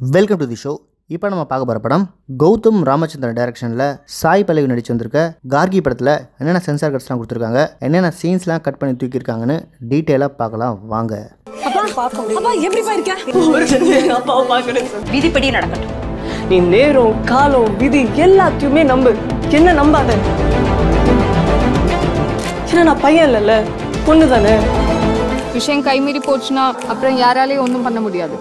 Welcome to the show இப்போ நம்ம பார்க்க போகிற படம் கௌதம் ராமச்சந்திரன் டைரக்ஷனில் சாய் பல்லவி நடிச்சு வந்திருக்க கார்கி படத்தில் என்னென்ன சென்சார் கட்ஸ்லாம் கொடுத்துருக்காங்க என்னென்ன சீன்ஸ்லாம் கட் பண்ணி தூக்கியிருக்காங்கன்னு டீட்டெயிலாக பார்க்கலாம் வாங்க அப்பா அப்பா எப்படிப்பா இருக்க ஒரு தடவை எங்க அப்பாவை பார்க்கணும் விதிப்படி நடக்கட்டும் நீ நேரம் காலம் விதி எல்லாத்தையுமே நம்பு என்ன நம்பாத ஏன்னா நான் பையன் இல்லைல்ல பொண்ணு தானே விஷயம் கைமீறி போச்சுன்னா அப்புறம் யாராலையும் ஒன்றும் பண்ண முடியாது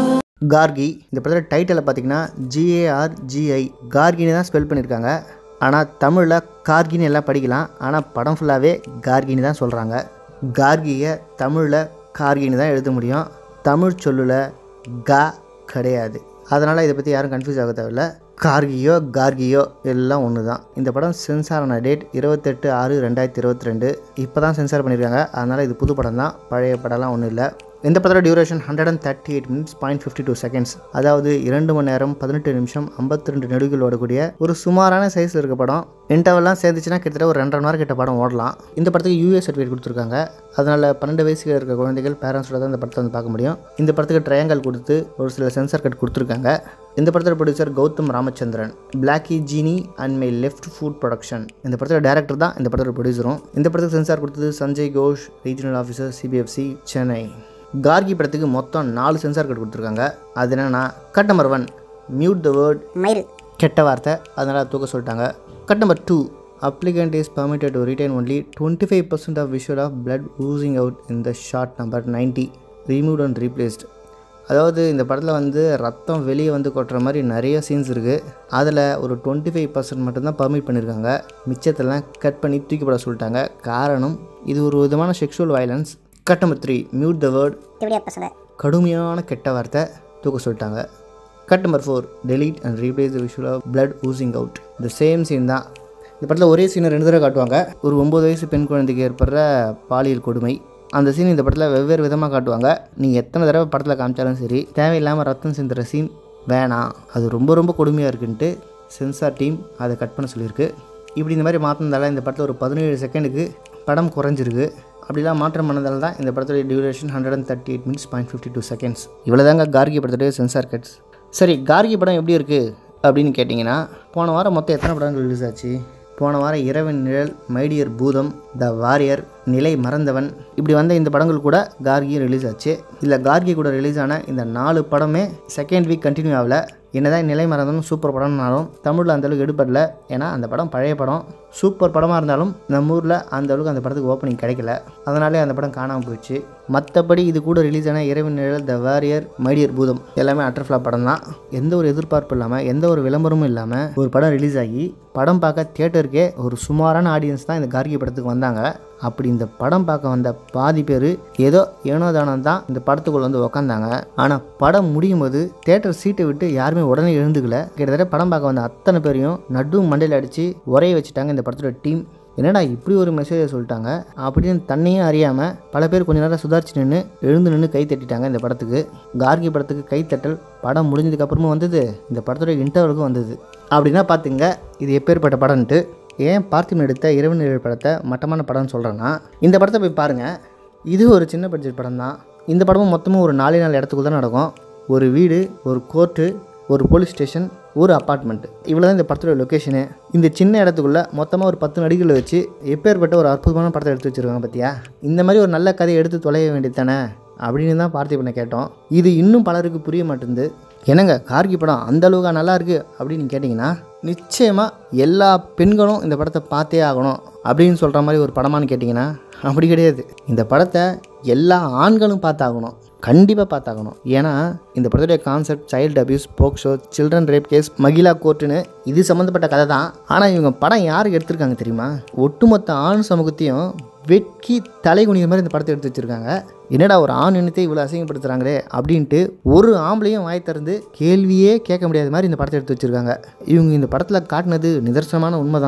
கார்கி இந்த படத்தில் டைட்டிலில் பார்த்தீங்கன்னா ஜிஏஆர் ஜிஐ கார்கின்னு தான் ஸ்பெல் பண்ணியிருக்காங்க ஆனால் தமிழில் கார்கின்னு எல்லாம் படிக்கலாம் ஆனால் படம் ஃபுல்லாகவே கார்கின்னு தான் சொல்கிறாங்க கார்கியை தமிழில் கார்கின்னு தான் எழுத முடியும் தமிழ் சொல்லுல கா கிடையாது அதனால் இதை பற்றி யாரும் கன்ஃபியூஸ் ஆக தேவையில்ல கார்கியோ கார்கியோ எல்லாம் ஒன்று தான் இந்த படம் சென்சார் ஆன டேட் இருபத்தெட்டு ஆறு ரெண்டாயிரத்தி இருபத்தி ரெண்டு இப்போ தான் சென்சார் பண்ணியிருக்காங்க அதனால் இது புது படம் தான் பழைய படம்லாம் ஒன்றும் இல்லை இந்த படத்தோட duration hundred and thirty eight minutes point fifty two seconds அதாவது இரண்டு மணி நேரம் பதினெட்டு நிமிஷம் ஐம்பத்தி ரெண்டு நெடுகள் ஓடக்கூடிய ஒரு சுமாரான சைஸில் இருக்க படம் இன்டர்வெல்லாம் சேர்ந்துச்சுன்னா கிட்டத்தட்ட ஒரு ரெண்டரை மணி நேரம் கிட்ட படம் ஓடலாம் இந்த படத்துக்கு யூஎஸ் சர்டிஃபிகேட் கொடுத்துருக்காங்க அதனால் பன்னெண்டு வயசுக்கு இருக்க குழந்தைகள் பேரண்ட்ஸோட தான் இந்த படத்தை வந்து பார்க்க முடியும் இந்த படத்துக்கு ட்ரையாங்கல் கொடுத்து ஒரு சில சென்சார் கட் கொடுத்துருக்காங்க இந்த படத்தோட producer Gautham Ramachandran Blacky Genie and My Left Foot production இந்த படத்தோட டேரக்டர் தான் இந்த படத்தோட ப்ரொடியூசரும் இந்த படத்துக்கு சென்சார் கொடுத்தது Sanjay Ghosh regional officer CBFC Chennai Gargi படத்துக்கு மொத்தம் நாலு சென்சார் கட் கொடுத்துருக்காங்க அது என்னென்னா cut number one mute the word மயில் கெட்ட வார்த்தை அதனால் தூக்க சொல்லிட்டாங்க cut number two applicant is permitted to retain only 25% of visual of blood oozing out in the shot number 90 removed and replaced அதாவது இந்த படத்தில் வந்து ரத்தம் வெளியே வந்து கொட்டுற மாதிரி நிறைய சீன்ஸ் இருக்குது அதில் ஒரு டுவெண்ட்டி ஃபைவ் பர்சன்ட் மட்டும்தான் பர்மிட் பண்ணியிருக்காங்க மிச்சத்தெல்லாம் கட் பண்ணி தூக்கிப்பட சொல்லிட்டாங்க காரணம் இது ஒரு விதமான sexual violence cut number three mute the word இப்படியா பசங்க கடுமையான கெட்ட வார்த்தை தூக்க சொல்லிட்டாங்க cut number four delete and replace the visual of blood oozing out இந்த சேம் சீன் தான் இந்த படத்தில் ஒரே சீனை ரெண்டு தடவை காட்டுவாங்க ஒரு ஒம்பது வயசு பெண் குழந்தைக்கு ஏற்படுற பாலியல் கொடுமை அந்த சீன் இந்த படத்தில் வெவ்வேறு விதமாக காட்டுவாங்க நீங்கள் எத்தனை தடவை படத்தில் காமிச்சாலும் சரி தேவையில்லாமல் ரத்தம் சிந்துற சீன் வேணாம் அது ரொம்ப ரொம்ப கொடுமையாக இருக்குன்ட்டு சென்சார் டீம் அதை கட் பண்ண சொல்லியிருக்கு இப்படி இந்த மாதிரி மாற்றினதால இந்த படத்தில் ஒரு பதினேழு செகண்டுக்கு படம் குறைஞ்சிருக்கு அப்படிலாம் மாற்றம் பண்ணதால தான் இந்த படத்துடைய duration hundred and thirty eight minutes point fifty two seconds இவ்வளோ தாங்க கார்கி படத்துடைய சென்சார் கட்ஸ் சரி கார்கி படம் எப்படி இருக்குது அப்படின்னு கேட்டிங்கன்னா போன வாரம் மொத்தம் எத்தனை படங்கள் ரிலீஸ் ஆச்சு போன வாரம் இரவின் நிழல் மைடியர் பூதம் த வாரியர் நிலை மறந்தவன் இப்படி வந்த இந்த படங்கள் கூட கார்கியும் ரிலீஸ் ஆச்சு இதில் கார்கி கூட ரிலீஸ் ஆன இந்த நாலு படமே செகண்ட் வீக் கண்டினியூ ஆகல என்னதான் நிலை மறந்தவன் சூப்பர் படம்னாலும் தமிழில் அந்தளவுக்கு எடுப்படல ஏன்னா அந்த படம் பழைய படம் சூப்பர் படமாக இருந்தாலும் நம்ம ஊரில் அந்த அளவுக்கு அந்த படத்துக்கு ஓப்பனிங் கிடைக்கல அதனாலே அந்த படம் காணாமல் போயிடுச்சு மற்றபடி இது கூட ரிலீஸ் ஆன இரவின் நிழல் த வாரியர் மைடியர் பூதம் எல்லாமே அட்டர்ஃப்ளா படம் தான் எந்த ஒரு எதிர்பார்ப்பு இல்லாமல் எந்த ஒரு விளம்பரமும் இல்லாமல் ஒரு படம் ரிலீஸ் ஆகி படம் பார்க்க தியேட்டருக்கே ஒரு சுமாரான ஆடியன்ஸ் தான் இந்த கார்கி படத்துக்கு வந்தாங்க அப்படி இந்த படம் பார்க்க வந்த பாதி பேர் ஏதோ ஏனோ தானம் தான் இந்த படத்துக்குள்ள வந்து உக்காந்தாங்க ஆனால் படம் முடியும் போது தேட்டர் சீட்டை விட்டு யாருமே உடனே எழுந்துக்கல கிட்டத்தட்ட படம் பார்க்க வந்த அத்தனை பேரையும் நடு மண்டையில் அடித்து உரைய வச்சுட்டாங்க இந்த படத்தோட டீம் என்னடா இப்படி ஒரு மெசேஜை சொல்லிட்டாங்க அப்படின்னு தன்னையும் அறியாமல் பல பேர் கொஞ்ச நேரம் சுதாரிச்சு நின்று எழுந்து நின்று கை தட்டிட்டாங்க இந்த படத்துக்கு கார்கி படத்துக்கு கை தட்டல் படம் முடிஞ்சதுக்கப்புறமும் வந்தது இந்த படத்தோட இன்டர்வலுக்கும் வந்தது அப்படின்னா பார்த்துங்க இது எப்பேற்பட்ட படம்ன்ட்டு ஏன் பார்த்திபன் எடுத்த இரவு நிழல் படத்தை மட்டமான படம்னு சொல்கிறேன்னா இந்த படத்தை போய் பாருங்கள் இது ஒரு சின்ன பட்ஜெட் படம் தான் இந்த படமும் மொத்தமும் ஒரு நாலே நாலு இடத்துக்குள்ள தான் நடக்கும் ஒரு வீடு ஒரு கோர்ட்டு ஒரு போலீஸ் ஸ்டேஷன் ஒரு அப்பார்ட்மெண்ட்டு இவ்வளோ தான் இந்த படத்தோட லொக்கேஷனு இந்த சின்ன இடத்துக்குள்ள மொத்தமாக ஒரு பத்து நடிகளை வச்சு எப்பேற்பட்ட ஒரு அற்புதமான படத்தை எடுத்து வச்சுருக்காங்க பார்த்தியா இந்த மாதிரி ஒரு நல்ல கதையை எடுத்து தொலைய வேண்டியது தானே அப்படின்னு தான் பார்த்திபனை கேட்டோம் இது இன்னும் பலருக்கு புரிய மாட்டேங்குது என்னங்க கார்கி படம் அந்த அளவுக்கு நல்லா இருக்குது அப்படின்னு கேட்டிங்கன்னா நிச்சயமாக எல்லா பெண்களும் இந்த படத்தை பார்த்தே ஆகணும் அப்படின்னு சொல்கிற மாதிரி ஒரு படமான்னு கேட்டிங்கன்னா அப்படி கிடையாது இந்த படத்தை எல்லா ஆண்களும் பார்த்தாகணும் கண்டிப்பாக பார்த்தாகணும் ஏன்னா இந்த படத்துடைய concept child abuse POCSO children rape case Mahila கோர்ட்டுன்னு இது சம்மந்தப்பட்ட கதை தான் ஆனால் இவங்க படம் யாருக்கு எடுத்திருக்காங்க தெரியுமா ஒட்டுமொத்த ஆண் சமூகத்தையும் வெட்கி தலை குனிகிற மாதிரி இந்த படத்தை எடுத்து வச்சுருக்காங்க என்னடா ஒரு ஆண் இனத்தை இவ்வளோ அசிங்கப்படுத்துகிறாங்களே அப்படின்ட்டு ஒரு ஆம்பளையும் வாய் திறந்து கேள்வியே கேட்க முடியாத மாதிரி இந்த படத்தை எடுத்து வச்சுருக்காங்க இவங்க இந்த படத்தில் காட்டினது நிதர்சனமான உண்மை தான்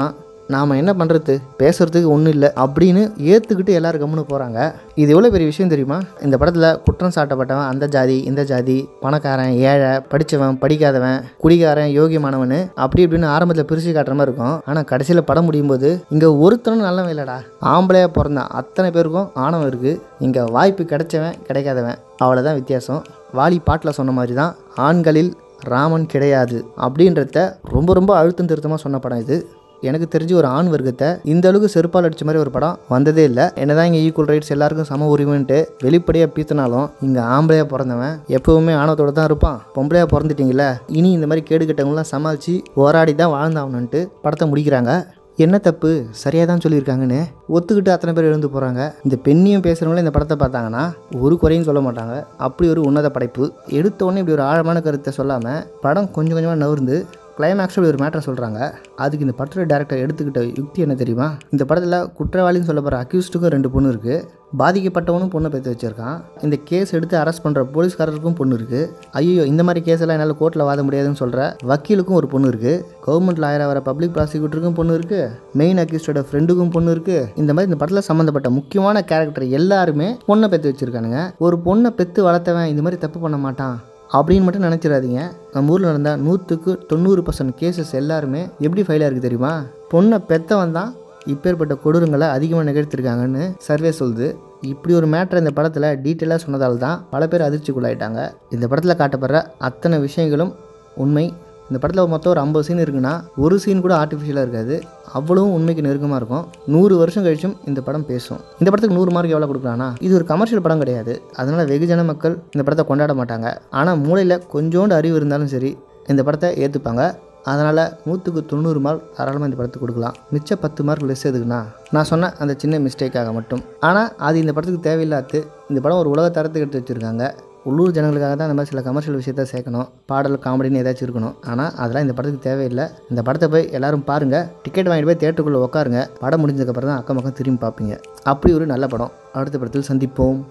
நாம் என்ன பண்ணுறது பேசுறதுக்கு ஒன்றும் இல்லை அப்படின்னு ஏற்றுக்கிட்டு எல்லாரும் கம்முன்னு போகிறாங்க இது எவ்வளோ பெரிய விஷயம் தெரியுமா இந்த படத்தில் குற்றம் சாட்டப்பட்டவன் அந்த ஜாதி இந்த ஜாதி பணக்காரன் ஏழை படித்தவன் படிக்காதவன் குடிகாரன் யோகியமானவன் அப்படி இப்படின்னு ஆரம்பத்தில் பிரித்து காட்டுற மாதிரி இருக்கும் ஆனால் கடைசியில் படம் முடியும் போது இங்கே ஒருத்தனும் நல்லவன் இல்லைடா ஆம்பளையாக பிறந்த அத்தனை பேருக்கும் ஆணவம் இருக்குது இங்கே வாய்ப்பு கிடைச்சவன் கிடைக்காதவன் அவ்வளோதான் வித்தியாசம் வாலி பாட்டில் சொன்ன மாதிரி தான் ஆண்களில் ராமன் கிடையாது அப்படின்றத ரொம்ப ரொம்ப அழுத்தம் திருத்தமாக சொன்ன படம் இது எனக்கு தெரிஞ்சு ஒரு ஆண் வர்க்கத்தை இந்த அளவுக்கு செருப்பால் அடிச்ச மாதிரி ஒரு படம் வந்ததே இல்லை என்னதான் இங்கே ஈக்குவல் ரைட்ஸ் எல்லாருக்கும் சம உரிமைன்ட்டு வெளிப்படையாக பீத்தினாலும் இங்கே ஆம்பளையாக பிறந்தவன் எப்பவுமே ஆணவத்தோட தான் இருப்பான் பொம்பளையாக பிறந்துட்டீங்களே இனி இந்த மாதிரி கேடு கெட்டவங்களாம் சமாளித்து போராடி தான் வாழ்ந்தாகணுன்ட்டு படத்தை முடிக்கிறாங்க என்ன தப்பு சரியாக தான் சொல்லியிருக்காங்கன்னு ஒத்துக்கிட்டு அத்தனை பேர் எழுந்து போகிறாங்க இந்த பெண்ணியும் பேசுகிறவங்களே இந்த படத்தை பார்த்தாங்கன்னா ஒரு குறையும் சொல்ல மாட்டாங்க அப்படி ஒரு உன்னத படைப்பு எடுத்த உடனே இப்படி ஒரு ஆழமான கருத்தை சொல்லாமல் படம் கொஞ்சம் கொஞ்சமாக நகர்ந்து கிளைமேக்ஸில் ஒரு மேட்டரை சொல்கிறாங்க அதுக்கு இந்த படத்தோட டேரக்டர் எடுத்துக்கிட்ட யுக்தி என்ன தெரியுமா இந்த படத்தில் குற்றவாளின்னு சொல்ல போகிற அக்யூஸ்டுக்கும் ரெண்டு பொண்ணு இருக்குது பாதிக்கப்பட்டவனும் பொண்ணை பெற்று வச்சுருக்கான் இந்த கேஸ் எடுத்து அரெஸ்ட் பண்ணுற போலீஸ்காரருக்கும் பொண்ணு இருக்குது ஐயோ இந்த மாதிரி கேஸ் எல்லாம் என்னால் கோர்ட்டில் வாத முடியாதுன்னு சொல்கிற வக்கீலுக்கும் ஒரு பொண்ணு இருக்குது கவர்மெண்ட் லாயராக வர பப்ளிக் ப்ராசிக்யூட்டருக்கும் பொண்ணு இருக்குது மெயின் அக்யூஸ்டோட ஃப்ரெண்டுக்கும் பொண்ணு இருக்குது இந்த மாதிரி இந்த படத்தில் சம்மந்தப்பட்ட முக்கியமான கேரக்டர் எல்லாருமே பொண்ணை பெற்று வச்சுருக்கானுங்க ஒரு பொண்ணை பெற்று வளர்த்தவன் இந்த மாதிரி தப்பு பண்ண மாட்டான் அப்படின்னு மட்டும் நினச்சிடாதீங்க நம்ம ஊரில் நடந்த நூற்றுக்கு தொண்ணூறு பர்சன்ட் கேசஸ் எல்லாருமே எப்படி ஃபைல் ஆயிருக்கு தெரியுமா பொண்ணை பெற்றவன் தான் இப்பேற்பட்ட கொடூரங்களை அதிகமாக நிகழ்த்திருக்காங்கன்னு சர்வே சொல்லுது இப்படி ஒரு மேட்ரை இந்த படத்தில் டீட்டெயிலாக சொன்னதால் தான் பல பேர் அதிர்ச்சிக்குள்ளாயிட்டாங்க இந்த படத்தில் காட்டப்படுற அத்தனை விஷயங்களும் உண்மை இந்த படத்தில் மொத்தம் ஒரு ஐம்பது சீன் இருக்குன்னா ஒரு சீன் கூட ஆர்டிஃபிஷியலாக இருக்காது அவ்வளவும் உண்மைக்கு நெருக்கமாக இருக்கும் நூறு வருஷம் கழிச்சும் இந்த படம் பேசும் இந்த படத்துக்கு நூறு மார்க் எவ்வளோ கொடுக்கலாம்னா இது ஒரு கமர்ஷியல் படம் கிடையாது அதனால் வெகுஜன மக்கள் இந்த படத்தை கொண்டாட மாட்டாங்க ஆனால் மூளையில் கொஞ்சோண்டு அறிவு இருந்தாலும் சரி இந்த படத்தை ஏற்றுப்பாங்க அதனால் நூற்றுக்கு தொண்ணூறு மார்க் தாராளமாக இந்த படத்துக்கு கொடுக்கலாம் மிச்ச பத்து மார்க் லெஸ் எதுக்குன்னா நான் சொன்ன அந்த சின்ன மிஸ்டேக்காக மட்டும் ஆனால் அது இந்த படத்துக்கு தேவையில்லாது இந்த படம் ஒரு உலக தரத்துக்கு எடுத்து வச்சுருக்காங்க உள்ளூர் ஜனங்களுக்காக தான் இந்த மாதிரி சில கமர்ஷியல் விஷயத்த சேர்க்கணும் பாடல் காமெடின்னு ஏதாச்சும் இருக்கணும் ஆனால் அதெல்லாம் இந்த படத்துக்கு தேவையில்லை இந்த படத்தை போய் எல்லாரும் பாருங்கள் டிக்கெட் வாங்கிட்டு போய் தேட்டருக்குள்ளே உட்காருங்க படம் முடிஞ்சதுக்கப்புறம் தான் அக்கம் பக்கம் திரும்பி பார்ப்பீங்க அப்படி ஒரு நல்ல படம் அடுத்த படத்தில் சந்திப்போம்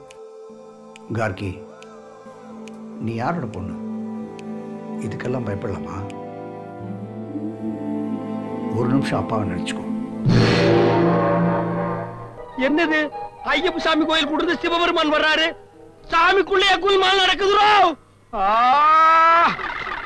கார்கி நீ யாரோட பொண்ணு இதுக்கெல்லாம் பயப்படலாமா ஒரு நிமிஷம் அப்பாவை நினச்சிக்கோ என்னது ஐயப்ப சாமி கோயில் கொடுத்து சிவபெருமான் வர்றாரு சாமிக்குள்ளே குல்மால் நடக்குதுரோ ஆ!